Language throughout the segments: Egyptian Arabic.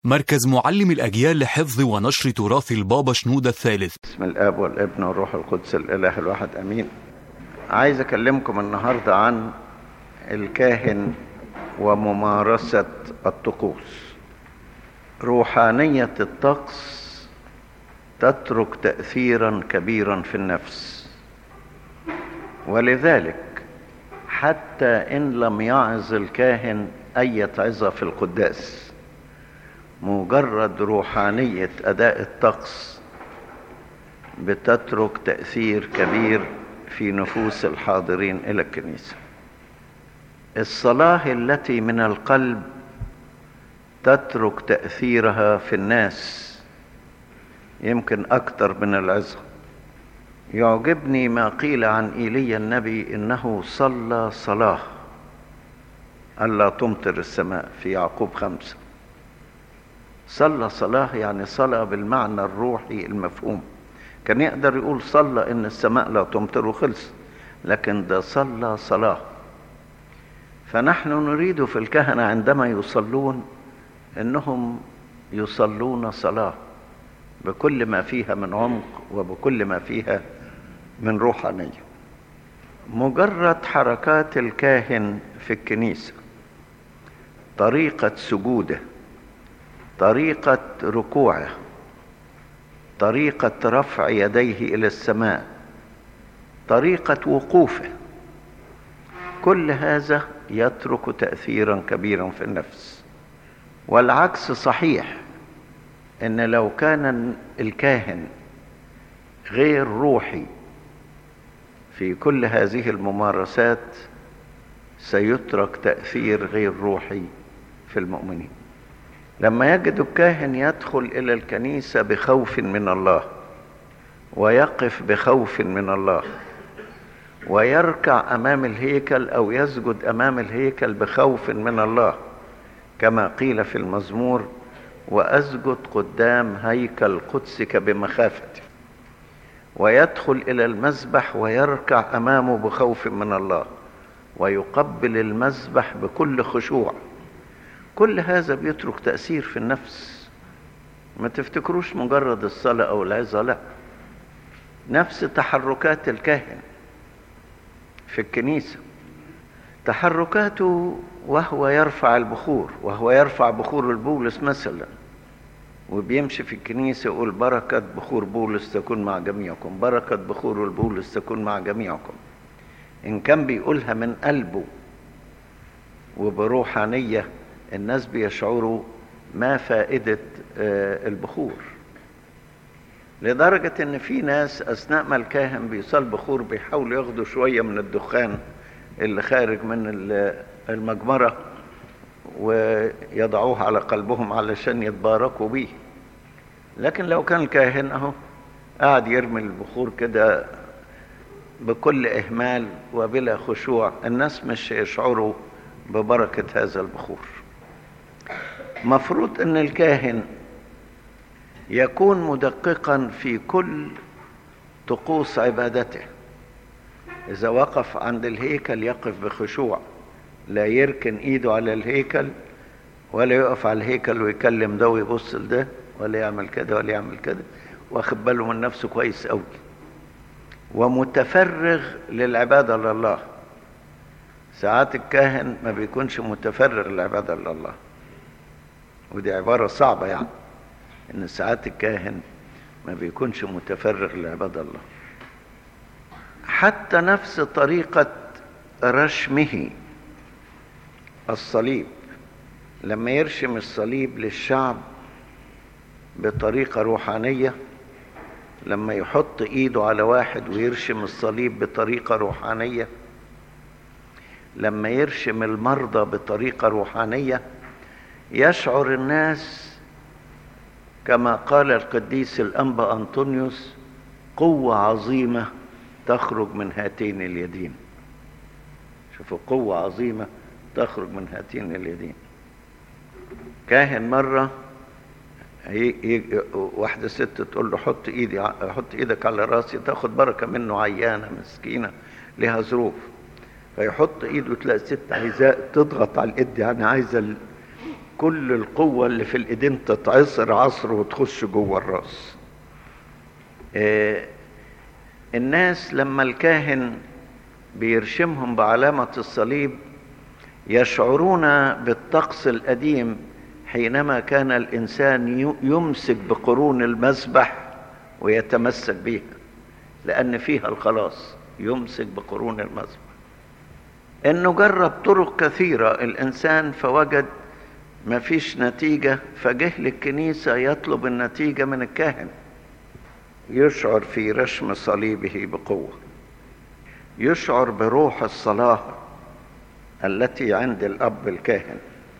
مركز معلم الأجيال لحفظ ونشر تراث البابا شنودة الثالث بسم الاب والابن والروح القدس الاله الواحد امين عايز اكلمكم النهارده عن الكاهن وممارسه الطقوس روحانيه الطقس تترك تاثيرا كبيرا في النفس ولذلك حتى ان لم يعظ الكاهن اية عظه في القداس مجرد روحانيه اداء الطقس بتترك تاثير كبير في نفوس الحاضرين الى الكنيسه الصلاه التي من القلب تترك تاثيرها في الناس يمكن اكثر من العظه يعجبني ما قيل عن ايليا النبي انه صلى صلاه الا تمطر السماء في يعقوب خمسه صلى صلاه يعني صلى بالمعنى الروحي المفهوم كان يقدر يقول صلى ان السماء لا تمطر وخلص لكن ده صلى صلاه فنحن نريد في الكهنه عندما يصلون انهم يصلون صلاه بكل ما فيها من عمق وبكل ما فيها من روحانيه مجرد حركات الكاهن في الكنيسه طريقه سجوده طريقه ركوعه طريقه رفع يديه الى السماء طريقه وقوفه كل هذا يترك تاثيرا كبيرا في النفس والعكس صحيح ان لو كان الكاهن غير روحي في كل هذه الممارسات سيترك تاثير غير روحي في المؤمنين لما يجد الكاهن يدخل الى الكنيسه بخوف من الله ويقف بخوف من الله ويركع امام الهيكل او يسجد امام الهيكل بخوف من الله كما قيل في المزمور واسجد قدام هيكل قدسك بمخافته ويدخل الى المذبح ويركع امامه بخوف من الله ويقبل المذبح بكل خشوع كل هذا بيترك تاثير في النفس ما تفتكروش مجرد الصلاه او العظه لا نفس تحركات الكاهن في الكنيسه تحركاته وهو يرفع البخور وهو يرفع بخور البولس مثلا وبيمشي في الكنيسة يقول بركة بخور بولس تكون مع جميعكم بركة بخور البولس تكون مع جميعكم إن كان بيقولها من قلبه وبروحانية الناس بيشعروا ما فائدة البخور لدرجة إن في ناس أثناء ما الكاهن بيصل بخور بيحاولوا ياخدوا شوية من الدخان اللي خارج من المجمرة ويضعوه على قلبهم علشان يتباركوا بيه لكن لو كان الكاهن اهو قاعد يرمي البخور كده بكل اهمال وبلا خشوع الناس مش يشعروا ببركة هذا البخور مفروض ان الكاهن يكون مدققا في كل طقوس عبادته إذا وقف عند الهيكل يقف بخشوع لا يركن إيده على الهيكل ولا يقف على الهيكل ويكلم ده ويبص لده ولا يعمل كده ولا يعمل كده واخد باله من نفسه كويس قوي ومتفرغ للعبادة لله ساعات الكاهن ما بيكونش متفرغ للعبادة لله ودي عبارة صعبة يعني إن ساعات الكاهن ما بيكونش متفرغ لعبادة الله حتى نفس طريقة رشمه الصليب لما يرشم الصليب للشعب بطريقة روحانية لما يحط ايده على واحد ويرشم الصليب بطريقة روحانية لما يرشم المرضى بطريقة روحانية يشعر الناس كما قال القديس الأنبا أنطونيوس قوة عظيمة تخرج من هاتين اليدين شوفوا قوة عظيمة تخرج من هاتين اليدين كاهن مرة هي هي واحدة ست تقول له حط ايدي حط ايدك على راسي تاخد بركة منه عيانة مسكينة لها ظروف فيحط ايده تلاقي الست عايزاه تضغط على الايد يعني عايزة كل القوة اللي في الايدين تتعصر عصر وتخش جوه الراس آه الناس لما الكاهن بيرشمهم بعلامة الصليب يشعرون بالطقس القديم حينما كان الإنسان يمسك بقرون المذبح ويتمسك بها لأن فيها الخلاص يمسك بقرون المذبح إنه جرب طرق كثيرة الإنسان فوجد ما فيش نتيجة فجه للكنيسة يطلب النتيجة من الكاهن يشعر في رشم صليبه بقوة يشعر بروح الصلاة التي عند الأب الكاهن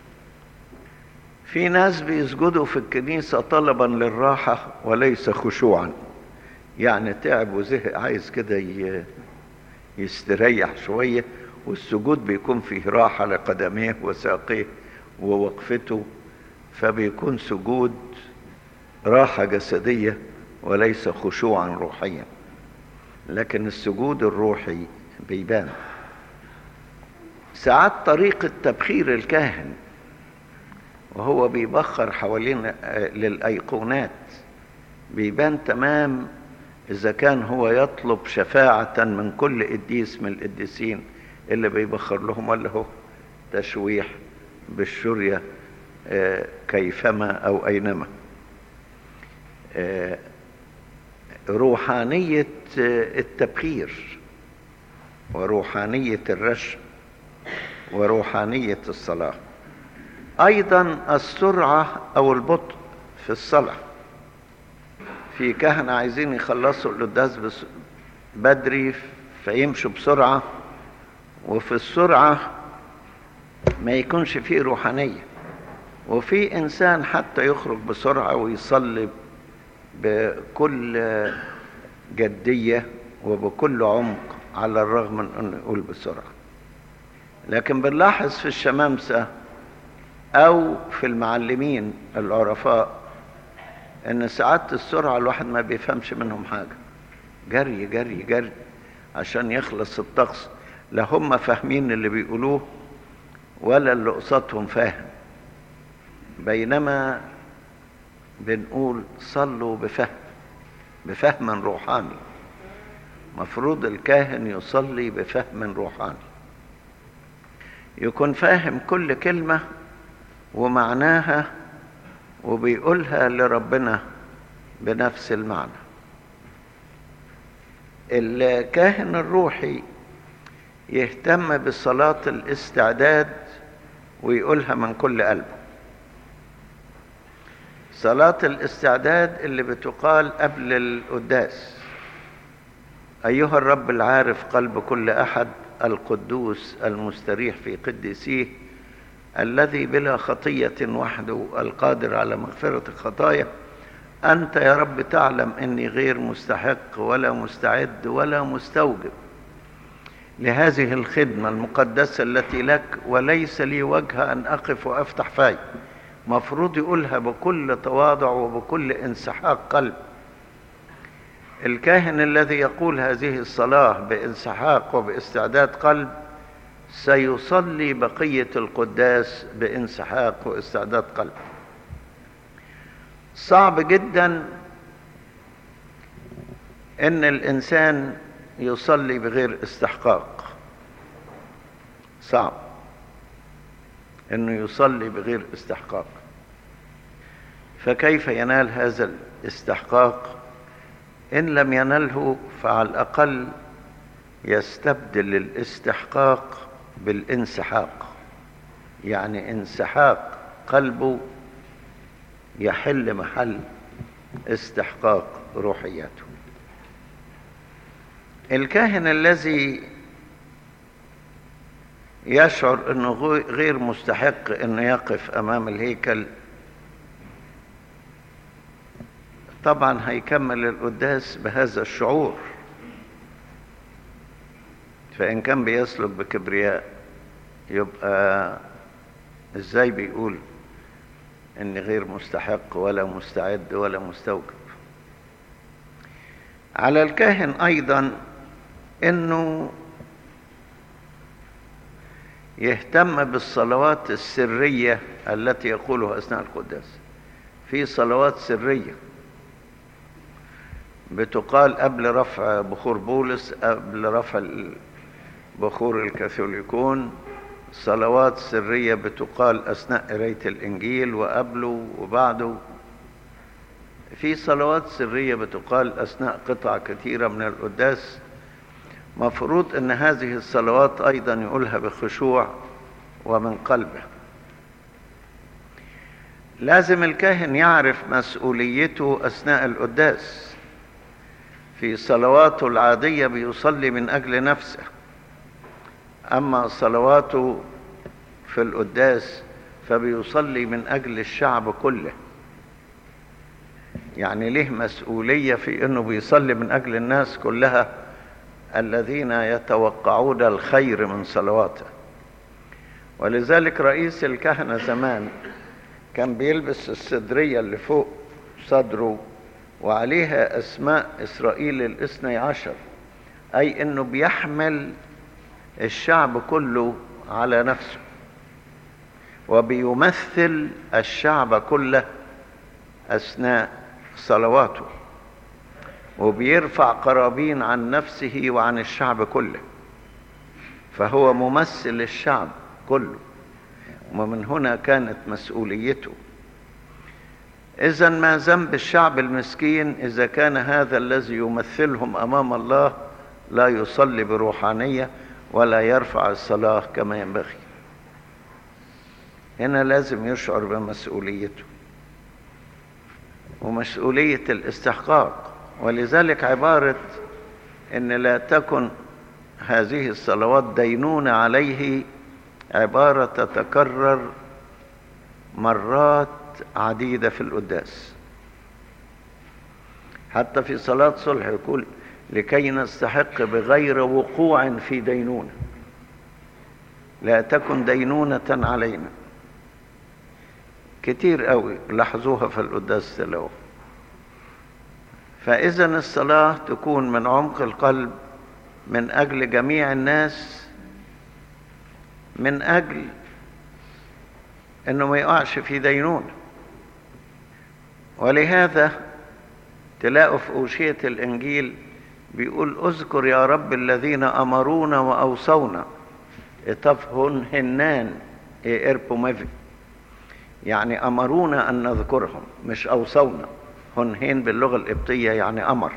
في ناس بيسجدوا في الكنيسة طلبا للراحة وليس خشوعا يعني تعب وزهق عايز كده يستريح شوية والسجود بيكون فيه راحة لقدميه وساقيه ووقفته فبيكون سجود راحة جسدية وليس خشوعا روحيا لكن السجود الروحي بيبان ساعات طريقة تبخير الكاهن وهو بيبخر حوالين للأيقونات بيبان تمام إذا كان هو يطلب شفاعة من كل قديس من القديسين اللي بيبخر لهم ولا هو تشويح بالشرية كيفما أو أينما روحانية التبخير وروحانية الرشم وروحانية الصلاة أيضا السرعة أو البطء في الصلاة في كهنة عايزين يخلصوا القداس بس بدري فيمشوا بسرعة وفي السرعة ما يكونش فيه روحانية وفي إنسان حتى يخرج بسرعة ويصلي بكل جدية وبكل عمق على الرغم من أنه يقول بسرعة لكن بنلاحظ في الشمامسة أو في المعلمين العرفاء إن ساعات السرعة الواحد ما بيفهمش منهم حاجة جري جري جري عشان يخلص الطقس لا هم فاهمين اللي بيقولوه ولا اللي قصادهم فاهم بينما بنقول صلوا بفهم بفهم روحاني مفروض الكاهن يصلي بفهم روحاني يكون فاهم كل كلمة ومعناها وبيقولها لربنا بنفس المعنى الكاهن الروحي يهتم بصلاة الاستعداد ويقولها من كل قلبه صلاة الاستعداد اللي بتقال قبل القداس أيها الرب العارف قلب كل أحد القدوس المستريح في قدسيه الذي بلا خطية وحده القادر على مغفرة الخطايا أنت يا رب تعلم أني غير مستحق ولا مستعد ولا مستوجب لهذه الخدمة المقدسة التي لك وليس لي وجه أن أقف وأفتح فاي مفروض يقولها بكل تواضع وبكل انسحاق قلب الكاهن الذي يقول هذه الصلاة بانسحاق وباستعداد قلب سيصلي بقية القداس بانسحاق واستعداد قلب صعب جدا ان الانسان يصلي بغير استحقاق صعب انه يصلي بغير استحقاق فكيف ينال هذا الاستحقاق ان لم ينله فعلى الاقل يستبدل الاستحقاق بالانسحاق يعني انسحاق قلبه يحل محل استحقاق روحياته الكاهن الذي يشعر انه غير مستحق انه يقف امام الهيكل طبعا هيكمل القداس بهذا الشعور فان كان بيسلك بكبرياء يبقى ازاي بيقول اني غير مستحق ولا مستعد ولا مستوجب على الكاهن ايضا انه يهتم بالصلوات السرية التي يقولها أثناء القداس في صلوات سرية بتقال قبل رفع بخور بولس قبل رفع بخور الكاثوليكون صلوات سرية بتقال أثناء قراية الإنجيل وقبله وبعده في صلوات سرية بتقال أثناء قطع كثيرة من القداس مفروض أن هذه الصلوات أيضا يقولها بخشوع ومن قلبه لازم الكاهن يعرف مسؤوليته أثناء القداس في صلواته العادية بيصلي من أجل نفسه أما صلواته في القداس فبيصلي من أجل الشعب كله يعني له مسؤولية في أنه بيصلي من أجل الناس كلها الذين يتوقعون الخير من صلواته ولذلك رئيس الكهنة زمان كان بيلبس الصدرية اللي فوق صدره وعليها أسماء إسرائيل الاثني عشر أي أنه بيحمل الشعب كله على نفسه وبيمثل الشعب كله أثناء صلواته وبيرفع قرابين عن نفسه وعن الشعب كله فهو ممثل الشعب كله ومن هنا كانت مسؤوليته اذا ما ذنب الشعب المسكين اذا كان هذا الذي يمثلهم امام الله لا يصلي بروحانيه ولا يرفع الصلاه كما ينبغي هنا لازم يشعر بمسؤوليته ومسؤوليه الاستحقاق ولذلك عباره ان لا تكن هذه الصلوات دينونه عليه عباره تتكرر مرات عديده في القداس حتى في صلاه صلح يقول لكي نستحق بغير وقوع في دينونه لا تكن دينونه علينا كتير قوي لاحظوها في القداس تلاوه فإذا الصلاة تكون من عمق القلب من أجل جميع الناس من أجل أنه ما يقعش في دينونة ولهذا تلاقوا في أوشية الإنجيل بيقول اذكر يا رب الذين أمرونا وأوصونا اتفهن هنان إيربو ميفي يعني أمرونا أن نذكرهم مش أوصونا هنهين باللغة القبطية يعني أمر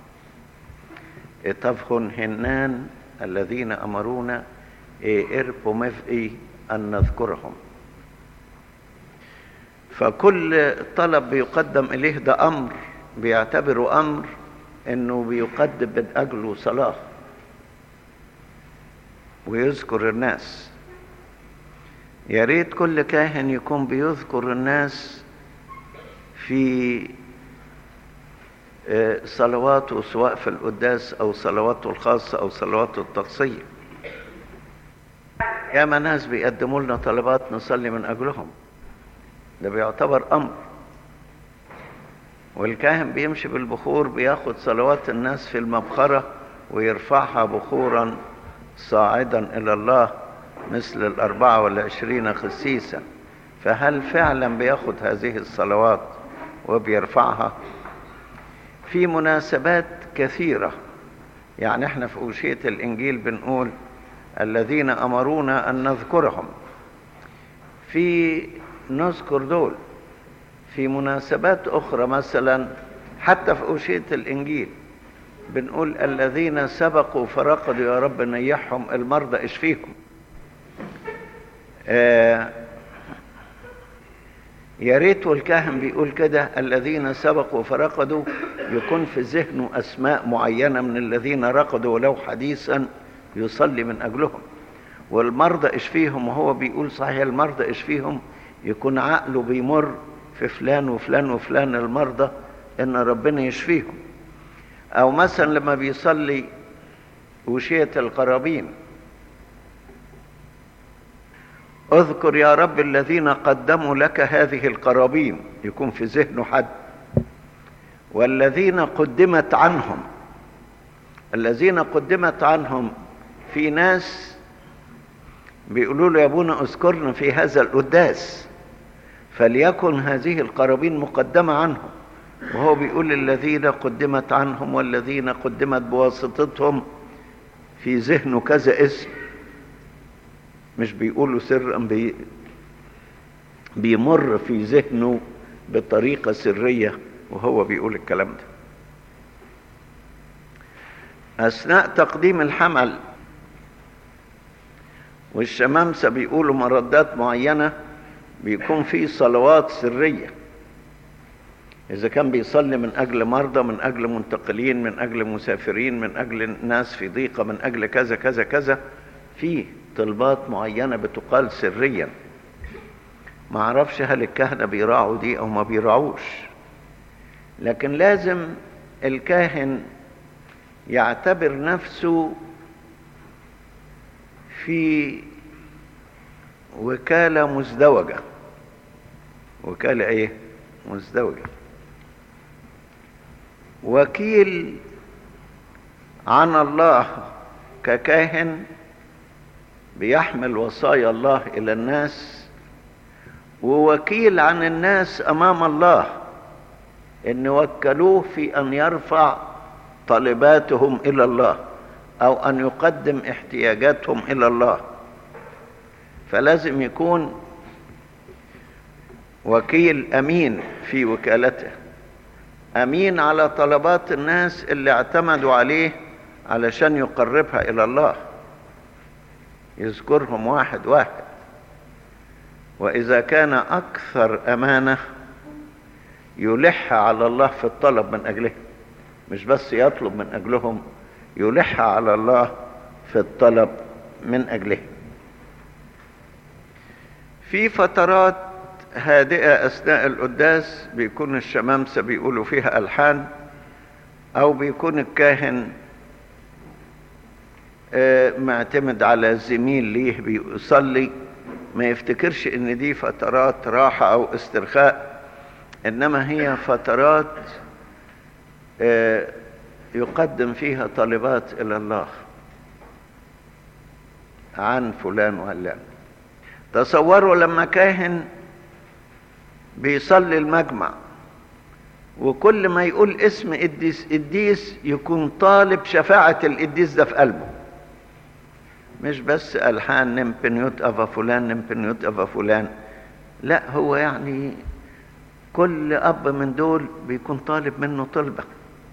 اتفهن هنان الذين أمرونا إيربو مفئي أن نذكرهم فكل طلب بيقدم إليه ده أمر بيعتبره أمر إنه بيقدم من أجله صلاة ويذكر الناس يا ريت كل كاهن يكون بيذكر الناس في صلواته سواء في القداس او صلواته الخاصه او صلواته الطقسيه ياما ناس بيقدموا لنا طلبات نصلي من اجلهم ده بيعتبر امر والكاهن بيمشي بالبخور بياخد صلوات الناس في المبخره ويرفعها بخورا صاعدا الى الله مثل الاربعه والعشرين خسيسا فهل فعلا بياخد هذه الصلوات وبيرفعها في مناسبات كثيرة يعني احنا في أوشية الإنجيل بنقول الذين أمرونا أن نذكرهم في نذكر دول في مناسبات أخرى مثلا حتى في أوشية الإنجيل بنقول الذين سبقوا فرقدوا يا رب نيحهم المرضى اشفيهم آه يا ريت والكاهن بيقول كده الذين سبقوا فرقدوا يكون في ذهنه اسماء معينه من الذين رقدوا ولو حديثا يصلي من اجلهم والمرضى اشفيهم وهو بيقول صحيح المرضى اشفيهم يكون عقله بيمر في فلان وفلان وفلان المرضى ان ربنا يشفيهم او مثلا لما بيصلي وشية القرابين اذكر يا رب الذين قدموا لك هذه القرابين يكون في ذهنه حد والذين قدمت عنهم الذين قدمت عنهم في ناس بيقولوا له يا ابونا اذكرنا في هذا القداس فليكن هذه القرابين مقدمة عنهم وهو بيقول الذين قدمت عنهم والذين قدمت بواسطتهم في ذهنه كذا اسم مش بيقولوا سرا بي بيمر في ذهنه بطريقة سرية وهو بيقول الكلام ده أثناء تقديم الحمل والشمامسة بيقولوا مردات معينة بيكون في صلوات سرية إذا كان بيصلي من أجل مرضى من أجل منتقلين من أجل مسافرين من أجل ناس في ضيقة من أجل كذا كذا كذا في طلبات معينة بتقال سريا ما اعرفش هل الكهنة بيراعوا دي أو ما بيراعوش لكن لازم الكاهن يعتبر نفسه في وكالة مزدوجة وكالة ايه مزدوجة وكيل عن الله ككاهن بيحمل وصايا الله الى الناس ووكيل عن الناس امام الله ان وكلوه في ان يرفع طلباتهم الى الله او ان يقدم احتياجاتهم الى الله فلازم يكون وكيل امين في وكالته امين على طلبات الناس اللي اعتمدوا عليه علشان يقربها الى الله يذكرهم واحد واحد واذا كان اكثر امانه يلح على الله في الطلب من اجلهم مش بس يطلب من اجلهم يلح على الله في الطلب من اجلهم في فترات هادئة أثناء القداس بيكون الشمامسة بيقولوا فيها ألحان أو بيكون الكاهن معتمد على زميل ليه بيصلي ما يفتكرش ان دي فترات راحة او استرخاء انما هي فترات يقدم فيها طلبات الى الله عن فلان وعلان تصوروا لما كاهن بيصلي المجمع وكل ما يقول اسم قديس قديس يكون طالب شفاعة القديس ده في قلبه مش بس ألحان نمبنيوت أفا فلان نمبنيوت أفا فلان لا هو يعني كل أب من دول بيكون طالب منه طلبة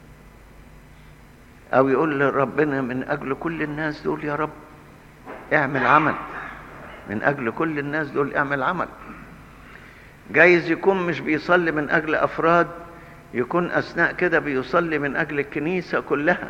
أو يقول لربنا من أجل كل الناس دول يا رب اعمل عمل من أجل كل الناس دول اعمل عمل جايز يكون مش بيصلي من أجل أفراد يكون أثناء كده بيصلي من أجل الكنيسة كلها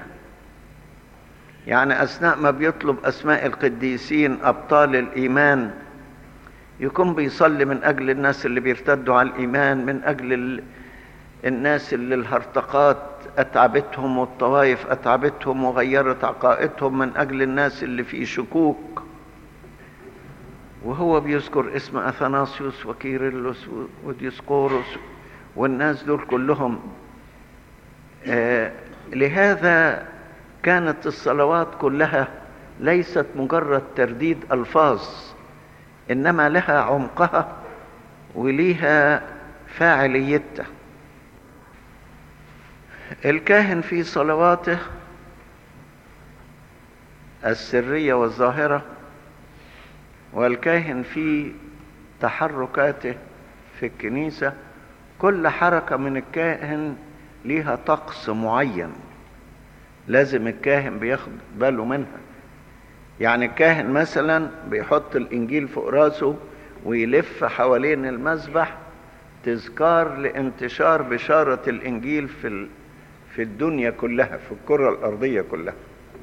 يعني أثناء ما بيطلب أسماء القديسين أبطال الإيمان يكون بيصلي من أجل الناس اللي بيرتدوا على الإيمان من أجل ال... الناس اللي الهرطقات أتعبتهم والطوائف أتعبتهم وغيرت عقائدهم من أجل الناس اللي في شكوك وهو بيذكر اسم أثناسيوس وكيرلس وديسقورس والناس دول كلهم آه لهذا كانت الصلوات كلها ليست مجرد ترديد الفاظ انما لها عمقها وليها فاعليتها الكاهن في صلواته السريه والظاهره والكاهن في تحركاته في الكنيسه كل حركه من الكاهن ليها طقس معين لازم الكاهن بياخد باله منها يعني الكاهن مثلا بيحط الانجيل فوق راسه ويلف حوالين المذبح تذكار لانتشار بشارة الانجيل في في الدنيا كلها في الكرة الارضية كلها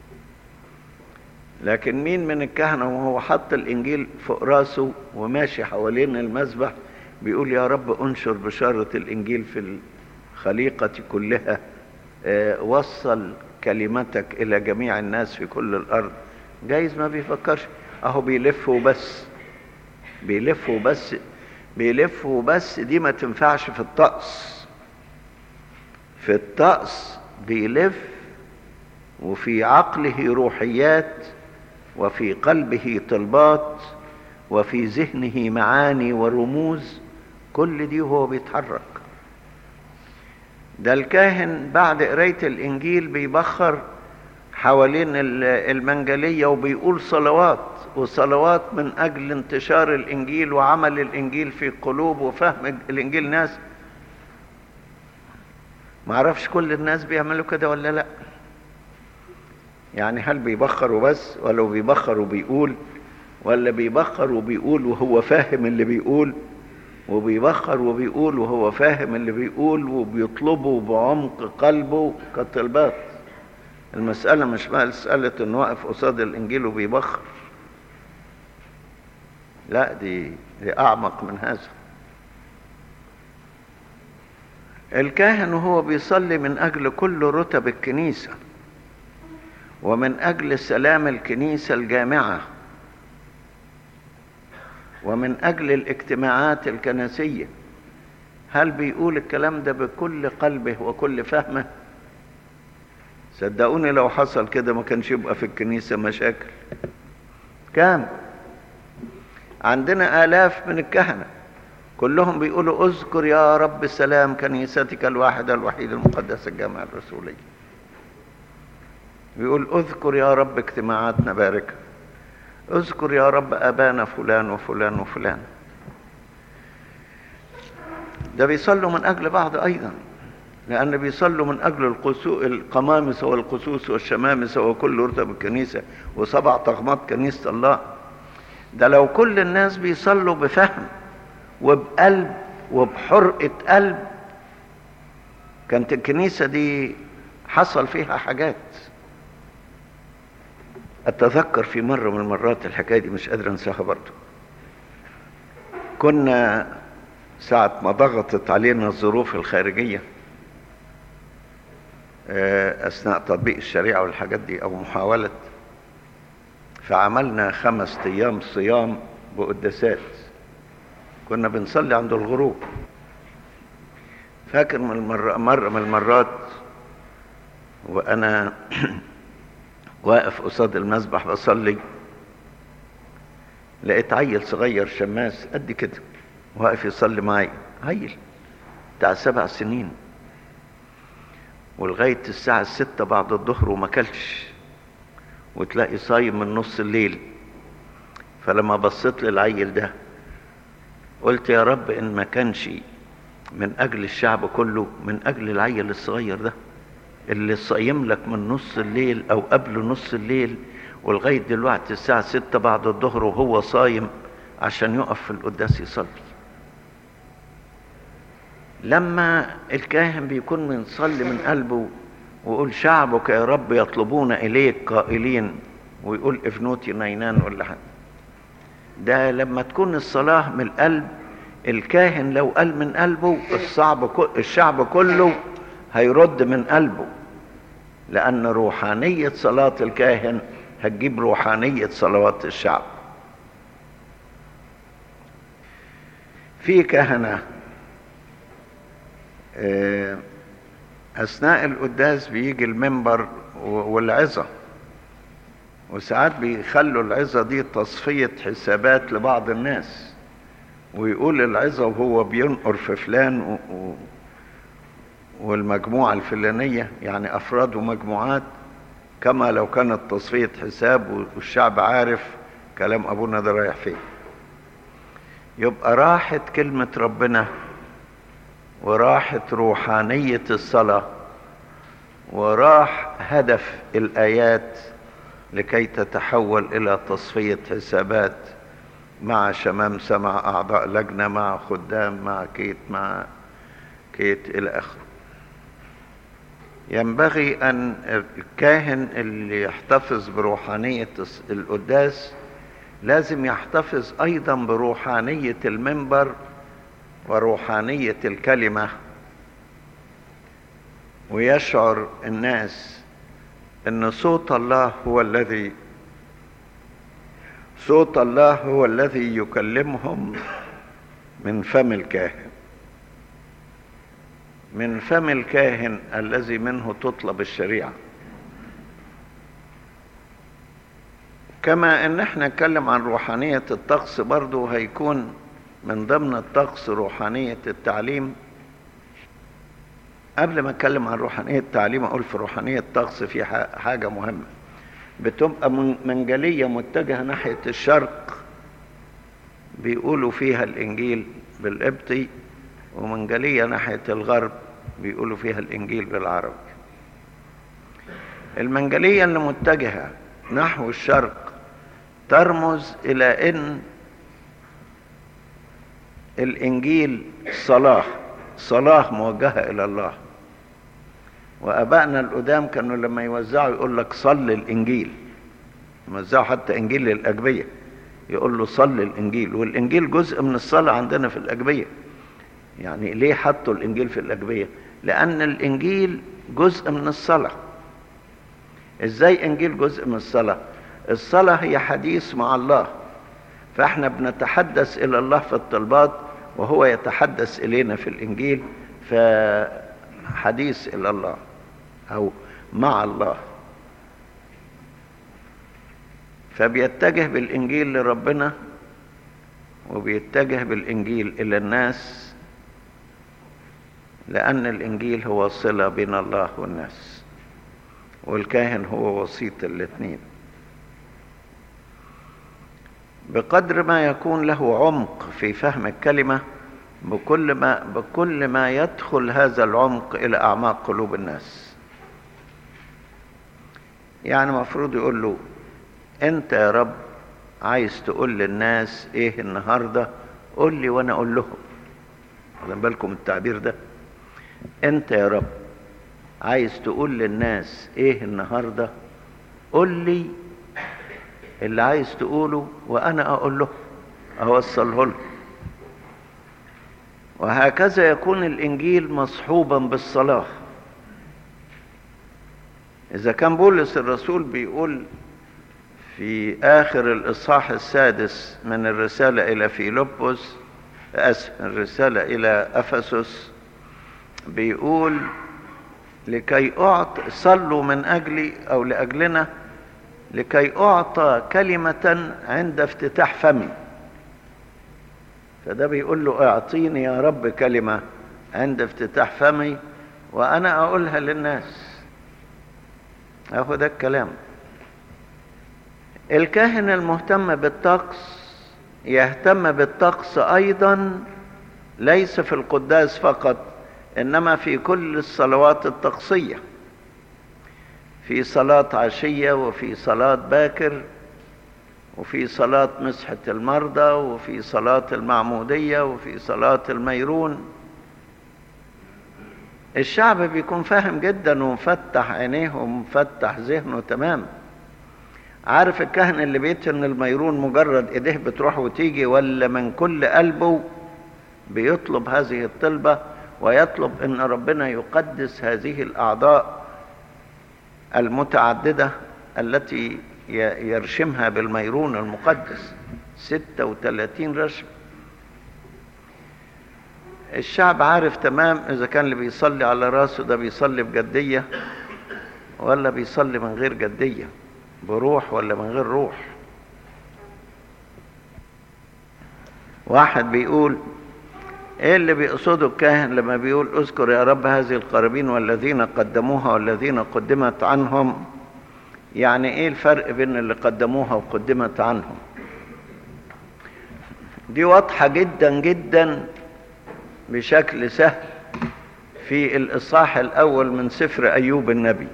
لكن مين من الكهنة وهو حط الانجيل فوق راسه وماشي حوالين المذبح بيقول يا رب انشر بشارة الانجيل في الخليقة كلها اه وصل كلمتك الى جميع الناس في كل الارض جايز ما بيفكرش اهو بيلف وبس بيلف وبس بيلف وبس دي ما تنفعش في الطقس في الطقس بيلف وفي عقله روحيات وفي قلبه طلبات وفي ذهنه معاني ورموز كل دي هو بيتحرك ده الكاهن بعد قراية الإنجيل بيبخر حوالين المنجلية وبيقول صلوات وصلوات من أجل انتشار الإنجيل وعمل الإنجيل في قلوب وفهم الإنجيل ناس ما اعرفش كل الناس بيعملوا كده ولا لا يعني هل بيبخر وبس ولا بيبخر وبيقول ولا بيبخر وبيقول وهو فاهم اللي بيقول وبيبخر وبيقول وهو فاهم اللي بيقول وبيطلبه بعمق قلبه كطلبات المسألة مش مسألة انه واقف قصاد الانجيل وبيبخر لا دي دي اعمق من هذا الكاهن وهو بيصلي من اجل كل رتب الكنيسه ومن اجل سلام الكنيسه الجامعه ومن اجل الاجتماعات الكنسيه هل بيقول الكلام ده بكل قلبه وكل فهمه صدقوني لو حصل كده ما كانش يبقى في الكنيسه مشاكل كام عندنا الاف من الكهنه كلهم بيقولوا اذكر يا رب سلام كنيستك الواحده الوحيده المقدسه الجامعه الرسوليه بيقول اذكر يا رب اجتماعاتنا باركه اذكر يا رب ابانا فلان وفلان وفلان ده بيصلوا من اجل بعض ايضا لان بيصلوا من اجل القسو القمامسه والقسوس والشمامسه وكل رتب الكنيسه وسبع طغمات كنيسه الله ده لو كل الناس بيصلوا بفهم وبقلب وبحرقة قلب كانت الكنيسة دي حصل فيها حاجات أتذكر في مرة من المرات الحكاية دي مش قادر أنساها برضو كنا ساعة ما ضغطت علينا الظروف الخارجية أثناء تطبيق الشريعة والحاجات دي أو محاولة فعملنا خمس أيام صيام بقداسات كنا بنصلي عند الغروب فاكر من المرة مرة من المرات وأنا واقف قصاد المسبح بصلي لقيت عيل صغير شماس قد كده واقف يصلي معي عيل بتاع سبع سنين ولغاية الساعة الستة بعد الظهر وما كلش وتلاقي صايم من نص الليل فلما بصيت للعيل ده قلت يا رب ان ما كانش من اجل الشعب كله من اجل العيل الصغير ده اللي صايم لك من نص الليل او قبل نص الليل ولغايه دلوقتي الساعه ستة بعد الظهر وهو صايم عشان يقف في القداس يصلي لما الكاهن بيكون بيصلي من قلبه ويقول شعبك يا رب يطلبون اليك قائلين ويقول افنوتي نينان ولا حاجه ده لما تكون الصلاة من القلب الكاهن لو قال من قلبه الصعب الشعب كله هيرد من قلبه لأن روحانية صلاة الكاهن هتجيب روحانية صلوات الشعب في كهنة أثناء القداس بيجي المنبر والعظة وساعات بيخلوا العظة دي تصفية حسابات لبعض الناس ويقول العظة وهو بينقر في فلان و... و... والمجموعة الفلانية يعني أفراد ومجموعات كما لو كانت تصفية حساب والشعب عارف كلام أبونا ده رايح فين يبقى راحت كلمة ربنا وراحت روحانية الصلاة وراح هدف الآيات لكي تتحول إلى تصفية حسابات مع شمامسة مع أعضاء لجنة مع خدام مع كيت مع كيت إلى آخره ينبغي أن الكاهن اللي يحتفظ بروحانية القداس لازم يحتفظ أيضا بروحانية المنبر وروحانية الكلمة ويشعر الناس ان صوت الله هو الذي صوت الله هو الذي يكلمهم من فم الكاهن من فم الكاهن الذي منه تطلب الشريعه كما ان احنا نتكلم عن روحانية الطقس برضو هيكون من ضمن الطقس روحانية التعليم قبل ما اتكلم عن روحانية التعليم اقول في روحانية الطقس في حاجة مهمة بتبقى منجلية متجهة ناحية الشرق بيقولوا فيها الانجيل بالقبطي ومنجلية ناحية الغرب بيقولوا فيها الانجيل بالعربي المنجلية اللي متجهة نحو الشرق ترمز الى ان الانجيل صلاه صلاه موجهه الى الله وابائنا القدام كانوا لما يوزعوا يقول لك صل الانجيل يوزعوا حتى انجيل للاجبيه يقول له صل الانجيل والانجيل جزء من الصلاه عندنا في الاجبيه يعني ليه حطوا الانجيل في الاجبيه لان الانجيل جزء من الصلاه ازاي انجيل جزء من الصلاه الصلاه هي حديث مع الله فاحنا بنتحدث الى الله في الطلبات وهو يتحدث الينا في الانجيل فحديث الى الله او مع الله فبيتجه بالانجيل لربنا وبيتجه بالانجيل الى الناس لان الانجيل هو صله بين الله والناس والكاهن هو وسيط الاثنين بقدر ما يكون له عمق في فهم الكلمه بكل ما بكل ما يدخل هذا العمق الى اعماق قلوب الناس يعني المفروض يقول له انت يا رب عايز تقول للناس ايه النهارده قول لي وانا اقول لهم واخدين بالكم التعبير ده انت يا رب عايز تقول للناس ايه النهارده قول لي اللي عايز تقوله وانا اقول له اوصله له وهكذا يكون الانجيل مصحوبا بالصلاه اذا كان بولس الرسول بيقول في اخر الاصحاح السادس من الرساله الى فيلبس اسف الرساله الى افسس بيقول لكي اعط صلوا من اجلي او لاجلنا لكي اعطى كلمه عند افتتاح فمي فده بيقول له اعطيني يا رب كلمه عند افتتاح فمي وانا اقولها للناس اهو ده الكلام الكاهن المهتم بالطقس يهتم بالطقس ايضا ليس في القداس فقط انما في كل الصلوات الطقسيه في صلاه عشيه وفي صلاه باكر وفي صلاه مسحه المرضى وفي صلاه المعموديه وفي صلاه الميرون الشعب بيكون فاهم جدا ومفتح عينيه ومفتح ذهنه تمام عارف الكهن اللي بيتن الميرون مجرد ايديه بتروح وتيجي ولا من كل قلبه بيطلب هذه الطلبة ويطلب ان ربنا يقدس هذه الاعضاء المتعددة التي يرشمها بالميرون المقدس 36 رشم الشعب عارف تمام اذا كان اللي بيصلي على راسه ده بيصلي بجدية ولا بيصلي من غير جدية بروح ولا من غير روح واحد بيقول ايه اللي بيقصده الكاهن لما بيقول اذكر يا رب هذه القرابين والذين قدموها والذين قدمت عنهم يعني ايه الفرق بين اللي قدموها وقدمت عنهم دي واضحة جدا جدا بشكل سهل في الإصحاح الأول من سفر أيوب النبي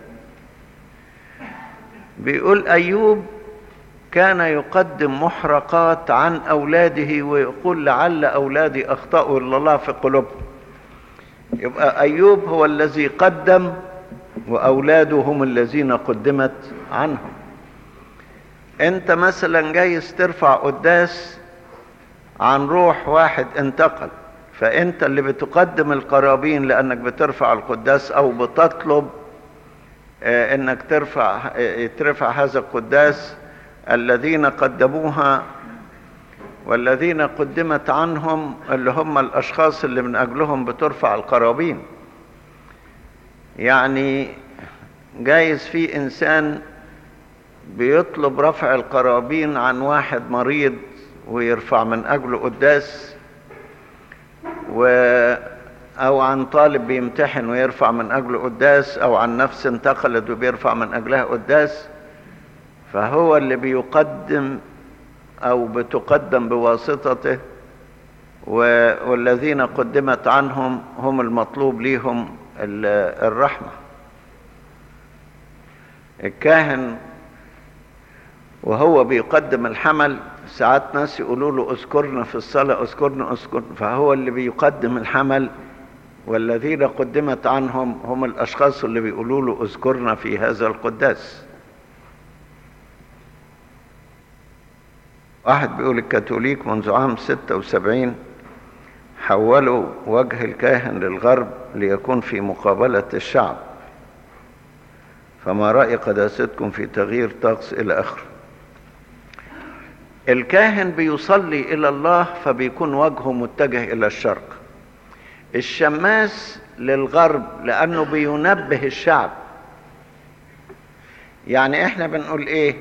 بيقول أيوب كان يقدم محرقات عن أولاده ويقول لعل أولادي أخطأوا إلى الله في قلوبهم يبقى أيوب هو الذي قدم وأولاده هم الذين قدمت عنهم أنت مثلا جايز ترفع قداس عن روح واحد انتقل فأنت اللي بتقدم القرابين لأنك بترفع القداس أو بتطلب انك ترفع ترفع هذا القداس الذين قدموها والذين قدمت عنهم اللي هم الاشخاص اللي من اجلهم بترفع القرابين يعني جايز في انسان بيطلب رفع القرابين عن واحد مريض ويرفع من أجله قداس و أو عن طالب بيمتحن ويرفع من أجله قداس أو عن نفس انتقلت وبيرفع من أجلها قداس فهو اللي بيقدم أو بتقدم بواسطته والذين قدمت عنهم هم المطلوب ليهم الرحمة الكاهن وهو بيقدم الحمل ساعات ناس يقولوا له اذكرنا في الصلاة اذكرنا اذكرنا فهو اللي بيقدم الحمل والذين قدمت عنهم هم الأشخاص اللي بيقولوا له اذكرنا في هذا القداس واحد بيقول الكاثوليك منذ عام 76 حولوا وجه الكاهن للغرب ليكون في مقابلة الشعب فما رأي قداستكم في تغيير طقس إلى آخره الكاهن بيصلي إلى الله فبيكون وجهه متجه إلى الشرق الشماس للغرب لأنه بينبه الشعب يعني احنا بنقول ايه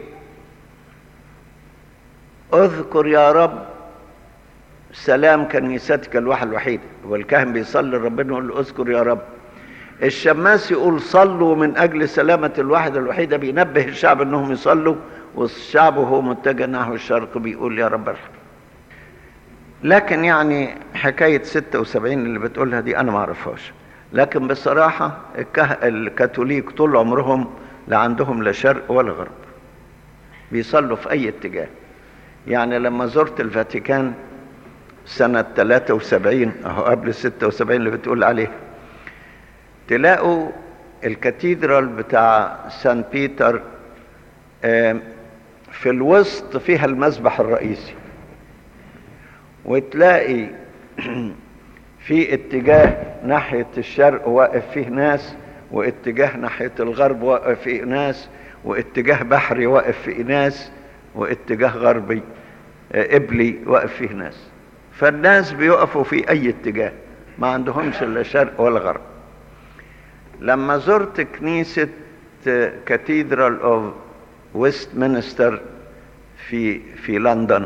اذكر يا رب سلام كنيستك الواحد الوحيد والكاهن بيصلي ربنا يقول له اذكر يا رب الشماس يقول صلوا من اجل سلامة الواحد الوحيدة بينبه الشعب انهم يصلوا والشعب وهو متجه نحو الشرق بيقول يا رب ارحم لكن يعني حكاية 76 اللي بتقولها دي انا ما اعرفهاش لكن بصراحة الكاثوليك طول عمرهم لا عندهم لا شرق ولا غرب بيصلوا في اي اتجاه يعني لما زرت الفاتيكان سنة 73 اهو قبل 76 اللي بتقول عليه تلاقوا الكاتيدرال بتاع سان بيتر في الوسط فيها المسبح الرئيسي وتلاقي في اتجاه ناحية الشرق واقف فيه ناس واتجاه ناحية الغرب واقف فيه ناس واتجاه بحري واقف فيه ناس واتجاه غربي قبلي واقف فيه ناس فالناس بيقفوا في اي اتجاه ما عندهمش لا شرق ولا غرب لما زرت كنيسة كاتيدرال اوف ويست مينستر في في لندن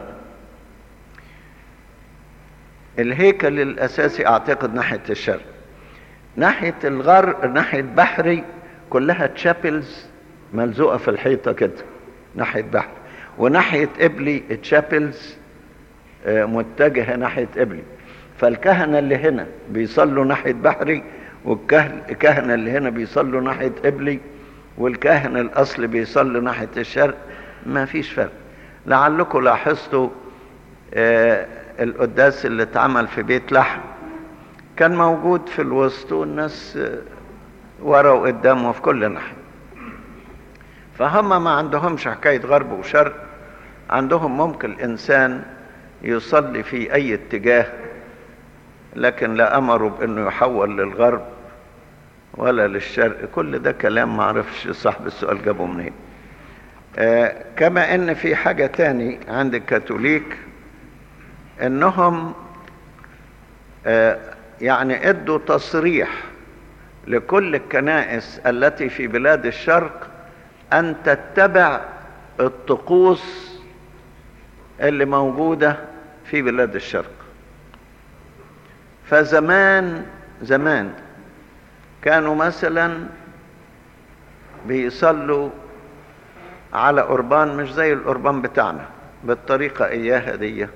الهيكل الاساسي اعتقد ناحية الشرق ناحية الغرب ناحية بحري كلها تشابلز ملزوقة في الحيطة كده ناحية بحر وناحية قبلي تشابلز متجهة ناحية قبلي فالكهنة اللي هنا بيصلوا ناحية بحري والكهنة اللي هنا بيصلوا ناحية قبلي والكاهن الأصلي بيصلي ناحية الشرق ما فيش فرق لعلكم لاحظتوا آه القداس اللي اتعمل في بيت لحم كان موجود في الوسط والناس آه ورا وقدام وفي كل ناحية فهم ما عندهمش حكاية غرب وشرق عندهم ممكن الإنسان يصلي في أي اتجاه لكن لا أمروا بأنه يحول للغرب ولا للشرق كل ده كلام ما عرفش صاحب السؤال جابه منين آه كما ان في حاجة تاني عند الكاثوليك انهم آه يعني ادوا تصريح لكل الكنائس التي في بلاد الشرق ان تتبع الطقوس اللي موجودة في بلاد الشرق فزمان زمان كانوا مثلا بيصلوا على قربان مش زي القربان بتاعنا بالطريقة إياها دي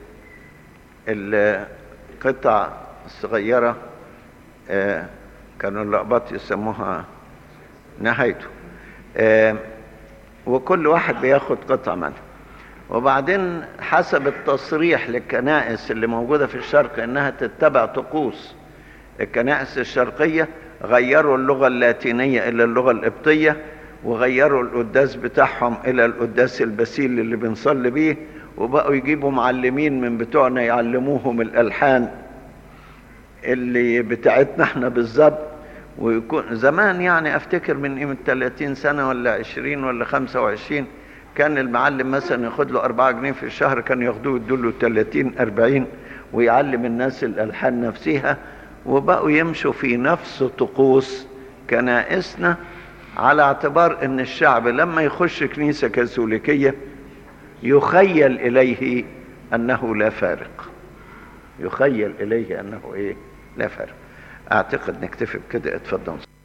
القطع الصغيرة آه كانوا اللقبات يسموها نهايته آه وكل واحد بياخد قطعة منها وبعدين حسب التصريح للكنائس اللي موجودة في الشرق انها تتبع طقوس الكنائس الشرقية غيروا اللغة اللاتينية إلى اللغة القبطية وغيروا القداس بتاعهم إلى القداس البسيل اللي بنصلي بيه وبقوا يجيبوا معلمين من بتوعنا يعلموهم الألحان اللي بتاعتنا احنا بالظبط ويكون زمان يعني افتكر من قيمة 30 سنة ولا 20 ولا 25 كان المعلم مثلا ياخد له 4 جنيه في الشهر كان ياخدوه يدوا له 30 40 ويعلم الناس الألحان نفسها وبقوا يمشوا في نفس طقوس كنائسنا على اعتبار ان الشعب لما يخش كنيسة كاثوليكية يخيل اليه انه لا فارق يخيل اليه انه ايه لا فارق اعتقد نكتفي بكده اتفضل